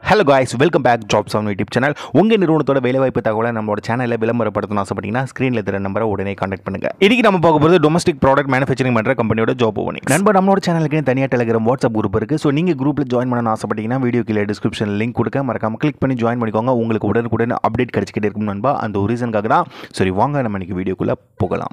hello guys welcome back jobs on YouTube channel உங்கள் நிறுவனத்தோட வேலைவாய்ப்பு தகவலை நம்மளோட சேனலில் விளம்பரப்படுத்தணும் ஆசைப்பட்டீங்கன்னா ஸ்க்ரீனில் தெரிய நம்பரை உடனே கான்டாக்ட் பண்ணுங்க இன்னைக்கு நம்ம பார்க்க போகிறது டொமஸ்டிக் ப்ராடக்ட் மேனுஃபேக்சரிங் பண்ணுற கம்பெனியோட ஜாப் ஓவனிங் நண்பர் நம்மளோட சேனலுக்கு தனியாக டெலிகிராம் வாட்ஸ்அப் குரூப் இருக்குது ஸோ நீங்கள் குரூப்பில் ஜாயின் பண்ணணும்னு ஆசைப்பட்டீங்கன்னா வீடியோ கீழே டிஸ்கிரிப்ஷன் லிங்க் கொடுக்க மறக்காம கிளிக் பண்ணி ஜாயின் பண்ணிக்கோங்க உங்களுக்கு உடனுக்குடன் அப்டேட் கிடச்சிக்கிட்டே இருக்கும் நண்பா அந்த ஒரு ரீசனுக்காக தான் சரி வாங்க நம்ம இன்னைக்கு வீடியோக்குள்ளே போகலாம்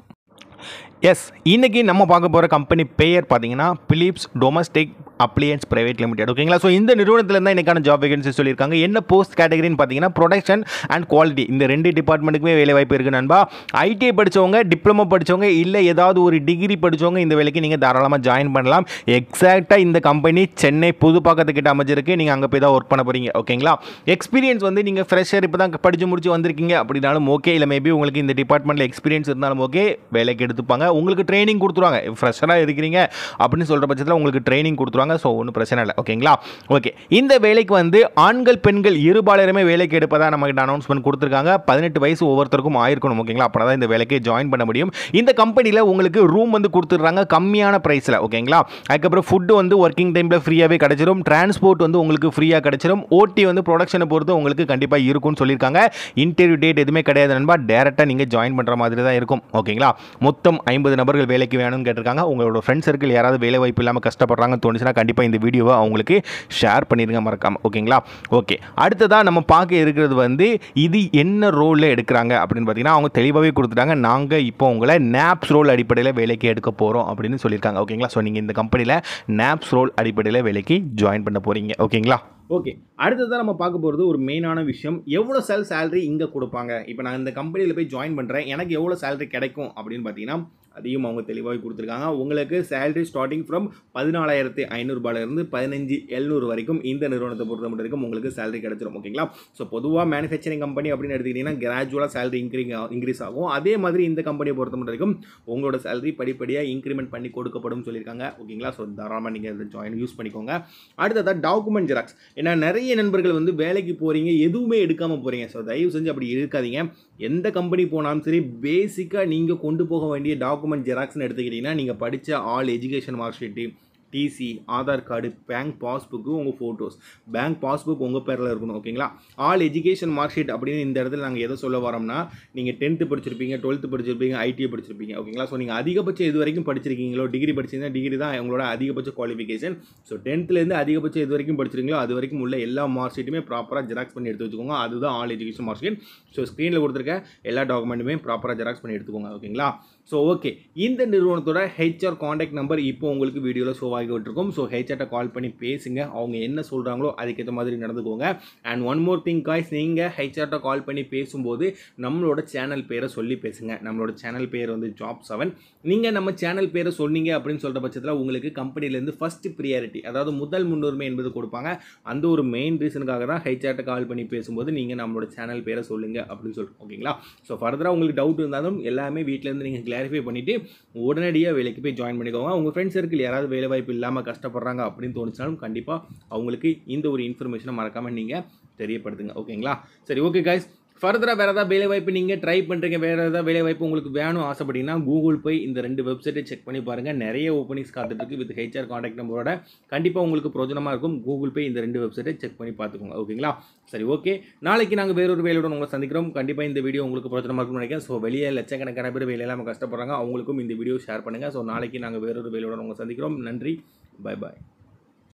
எஸ் இன்னைக்கு நம்ம பார்க்க போகிற கம்பெனி பெயர் பார்த்தீங்கன்னா Philips domestic appliances private limited ஓகேங்களா ஸோ இந்த நிறுவனத்தில் தான் இன்றைக்கான ஜாப் வேகன்சி சொல்லியிருக்காங்க என்ன போஸ்ட் கேட்டகரின்னு பார்த்தீங்கன்னா ப்ரொடக்ஷன் அண்ட் குவாலிட்டி இந்த ரெண்டு டிபார்ட்மெண்ட்டுக்குமே வேலை வாய்ப்பு இருக்குது நண்பா ஐடிஐ படித்தவங்க டிப்ளமோ படித்தவங்க இல்லை ஏதாவது ஒரு டிகிரி படித்தவங்க இந்த வேலைக்கு நீங்கள் தாராளமாக ஜாயின் பண்ணலாம் எக்ஸாக்டாக இந்த கம்பெனி சென்னை புதுப்பாக்கத்துக்கிட்ட அமைஞ்சிருக்கு நீங்கள் அங்கே போய் தான் ஒர்க் பண்ண போகிறீங்க ஓகேங்களா எக்ஸ்பீரியன்ஸ் வந்து நீங்கள் ஃப்ரெஷர் இப்போ தான் படித்து முடிச்சு வந்திருக்கீங்க அப்படின்னாலும் ஓகே இல்லை மேபி உங்களுக்கு இந்த டிபார்ட்மெண்ட்டில் எக்ஸ்பீரியன்ஸ் இருந்தாலும் ஓகே வேலைக்கு எடுத்துப்பாங்க உங்களுக்கு ட்ரைனிங் கொடுத்துருவாங்க ஃப்ரெஷராக இருக்கிறீங்க அப்படின்னு சொல்கிற பட்சத்தில் உங்களுக்கு ட்ரைனிங் கொடுத்துருவாங்க ஸோ ஒன்றும் பிரச்சனை இல்லை ஓகேங்களா ஓகே இந்த வேலைக்கு வந்து ஆண்கள் பெண்கள் இருபாலருமே வேலைக்கு எடுப்பதாக நமக்கு அனௌன்ஸ்மெண்ட் கொடுத்துருக்காங்க பதினெட்டு வயசு ஒவ்வொருத்தருக்கும் ஆயிருக்கணும் ஓகேங்களா அப்போ தான் இந்த வேலைக்கு ஜாயின் பண்ண முடியும் இந்த கம்பெனியில் உங்களுக்கு ரூம் வந்து கொடுத்துட்றாங்க கம்மியான ப்ரைஸில் ஓகேங்களா அதுக்கப்புறம் ஃபுட்டு வந்து ஒர்க்கிங் டைமில் ஃப்ரீயாகவே கிடச்சிரும் டிரான்ஸ்போர்ட் வந்து உங்களுக்கு ஃப்ரீயாக கிடச்சிரும் ஓடி வந்து ப்ரொடக்ஷனை பொறுத்து உங்களுக்கு கண்டிப்பாக இருக்கும்னு சொல்லியிருக்காங்க இன்டர்வியூ டேட் எதுவுமே கிடையாது நண்பா டேரெக்டாக நீங்கள் ஜாயின் பண்ணுற மாதிரி தான் இருக்கும் ஓகேங்களா மொத்தம் ஐம்பது நபர்கள் வேலைக்கு வேணும்னு கேட்டிருக்காங்க உங்களோட ஃப்ரெண்ட் சர்க்கிள் யாராவது வேலை வாய்ப்பு இல்லாமல் கஷ்டப்படுறாங்கன்னு தோணுச்சுன்னா கண்டிப்பாக இந்த வீடியோவை அவங்களுக்கு ஷேர் பண்ணிடுங்க மறக்காம ஓகேங்களா ஓகே அடுத்ததாக நம்ம பார்க்க இருக்கிறது வந்து இது என்ன ரோலில் எடுக்கிறாங்க அப்படின்னு பார்த்தீங்கன்னா அவங்க தெளிவாகவே கொடுத்துட்டாங்க நாங்கள் இப்போ உங்களை நாப்ஸ் ரோல் அடிப்படையில் வேலைக்கு எடுக்க போகிறோம் அப்படின்னு சொல்லியிருக்காங்க ஓகேங்களா ஸோ நீங்கள் இந்த கம்பெனியில் நாப்ஸ் ரோல் அடிப்படையில் வேலைக்கு ஜாயின் பண்ண போகிறீங்க ஓகேங்களா ஓகே அடுத்ததான் நம்ம பார்க்க போகிறது ஒரு மெயினான விஷயம் எவ்வளோ செல் சேலரி இங்கே கொடுப்பாங்க இப்போ நான் இந்த கம்பெனியில் போய் ஜாயின் பண்ணுறேன் எனக்கு எவ்வளோ சேலரி கிடைக்கும் அப்படின்னு பார்த்தீங்கன்னா அதையும் அவங்க தெளிவாக கொடுத்துருக்காங்க உங்களுக்கு சேலரி ஸ்டார்டிங் ஃப்ரம் பதினாலாயிரத்தி ஐநூறுபாலேருந்து பதினஞ்சு எழுநூறு வரைக்கும் இந்த நிறுவனத்தை பொறுத்த மட்டும் வரைக்கும் உங்களுக்கு சேலரி கிடைச்சிரும் ஓகேங்களா ஸோ பொதுவாக மேனுஃபேக்சரிங் கம்பெனி அப்படின்னு எடுத்துக்கிட்டிங்கன்னா கிராஜுவலாக சேலரி இன்க்ரீ இன்க்ரீஸ் ஆகும் அதே மாதிரி இந்த கம்பெனியை பொறுத்த மட்டும் வரைக்கும் உங்களோட சேலரி படிப்படியாக இன்க்ரிமெண்ட் பண்ணி கொடுக்கப்படும் சொல்லியிருக்காங்க ஓகேங்களா ஸோ தாராளமாக நீங்கள் இதை ஜாயின் யூஸ் பண்ணிக்கோங்க அடுத்ததாக டாக்குமெண்ட் ஜெராக்ஸ் ஏன்னா நிறைய நண்பர்கள் வந்து வேலைக்கு போகிறீங்க எதுவுமே எடுக்காமல் போகிறீங்க ஸோ தயவு செஞ்சு அப்படி இருக்காதீங்க எந்த கம்பெனி போனாலும் சரி பேசிக்காக நீங்கள் கொண்டு போக வேண்டிய டாக்குமெண்ட் ஜெராக்ஸ்னு எடுத்துக்கிட்டிங்கன்னா நீங்கள் படித்த all education mark sheet TC Aadhaar card bank passbook உங்கள் ஃபோட்டோஸ் பேங்க் பாஸ்புக் உங்கள் பேரில் இருக்கணும் ஓகேங்களா ஆல் எஜுகேஷன் மார்க் ஷீட் அப்படின்னு இந்த இடத்துல நாங்கள் எதை சொல்ல வரோம்னா நீங்கள் டென்த்து படிச்சிருப்பீங்க டுவெல்த்து படிச்சிருப்பீங்க ஐடிஐ படிச்சிருப்பீங்க ஓகேங்களா ஸோ நீங்கள் அதிகபட்சம் இது வரைக்கும் படிச்சிருக்கீங்களோ டிகிரி படிச்சிருந்தா டிகிரி தான் உங்களோட அதிகபட்ச குவாலிஃபிகேஷன் ஸோ டென்த்லேருந்து அதிகபட்சம் இது வரைக்கும் படிச்சிருக்கீங்களோ அது வரைக்கும் உள்ள எல்லா மார்க் ஷீட்டுமே ப்ராப்பராக ஜெராக்ஸ் பண்ணி எடுத்து வச்சுக்கோங்க அதுதான் all education mark sheet so ஸ்க்ரீனில் கொடுத்துருக்க எல்லா டாக்குமெண்ட்டுமே ப்ராப்பராக ஜெராக்ஸ் பண்ணி எடுத்துக்கோங்க ஓகேங்களா ஸோ ஓகே இந்த நிறுவனத்தோட ஹெச்ஆர் காண்டாக்ட் நம்பர் இப்போ உங்களுக்கு வீடியோவில் ஷோ ஆகி விட்டுருக்கும் ஸோ ஹெச்ஆர்ட்ட கால் பண்ணி பேசுங்க அவங்க என்ன சொல்கிறாங்களோ அதுக்கேற்ற மாதிரி நடந்துக்கோங்க and one more thing guys நீங்கள் ஹெச்ஆர்ட்ட கால் பண்ணி பேசும்போது நம்மளோட சேனல் பேரை சொல்லி பேசுங்க நம்மளோட சேனல் பேர் வந்து ஜாப் செவன் நீங்கள் நம்ம சேனல் பேரை சொன்னீங்க அப்படின்னு சொல்கிற பட்சத்தில் உங்களுக்கு கம்பெனிலேருந்து ஃபஸ்ட்டு ப்ரியாரிட்டி அதாவது முதல் முன்னுரிமை என்பது கொடுப்பாங்க அந்த ஒரு மெயின் ரீசனுக்காக தான் ஹெச்ஆர்ட்ட கால் பண்ணி பேசும்போது நீங்கள் நம்மளோட சேனல் பேரை சொல்லுங்க அப்படின்னு சொல்லிட்டு ஓகேங்களா ஸோ ஃபர்தராக உங்களுக்கு டவுட் இருந்தாலும் எல்லாமே வீட்டிலேருந்து நீங்கள் கிளாரிஃபை பண்ணிவிட்டு உடனடியாக வேலைக்கு போய் ஜாயின் பண்ணிக்கோங்க உங்கள் ஃப்ரெண்ட்ஸ் சர்க்கிள் யாராவது வேலை வாய்ப்பு இல்லாமல் கஷ்டப்படுறாங்க அப்படின்னு தோணுச்சாலும் கண்டிப்பாக அவங்களுக்கு இந்த ஒரு இன்ஃபர்மேஷனை மறக்காமல் நீங்கள் தெரியப்படுத்துங்க ஓகேங்களா சரி ஓகே காய்ஸ் ஃபர்தராக வேறு ஏதாவது வேலை வாய்ப்பு நீங்கள் ட்ரை பண்ணுறீங்க வேறு ஏதாவது வேலை வாய்ப்பு உங்களுக்கு வேணும் ஆசைப்பட்டீங்கன்னா கூகுள் போய் இந்த ரெண்டு வெப்சைட்டை செக் பண்ணி பாருங்கள் நிறைய ஓப்பனிங்ஸ் காத்துட்ருக்கு வித் ஹெச்ஆர் காண்டாக்ட் நம்பரோட கண்டிப்பாக உங்களுக்கு பிரோஜனமாக இருக்கும் கூகுள் பே இந்த ரெண்டு வெப்சைட்டை செக் பண்ணி பார்த்துக்கோங்க ஓகேங்களா சரி ஓகே நாளைக்கு நாங்கள் வேறொரு வேலையுடன் உங்களை சந்திக்கிறோம் கண்டிப்பாக இந்த வீடியோ உங்களுக்கு பிரோஜனமாக இருக்கும்னு நினைக்கிறேன் ஸோ வெளியே லட்சக்கணக்கான பேர் வேலை இல்லாமல் கஷ்டப்படுறாங்க அவங்களுக்கும் இந்த வீடியோ ஷேர் பண்ணுங்கள் ஸோ நாளைக்கு நாங்கள் வேறொரு வேலையுடன் உங்களை சந்திக்கிறோம் நன்றி பை பாய்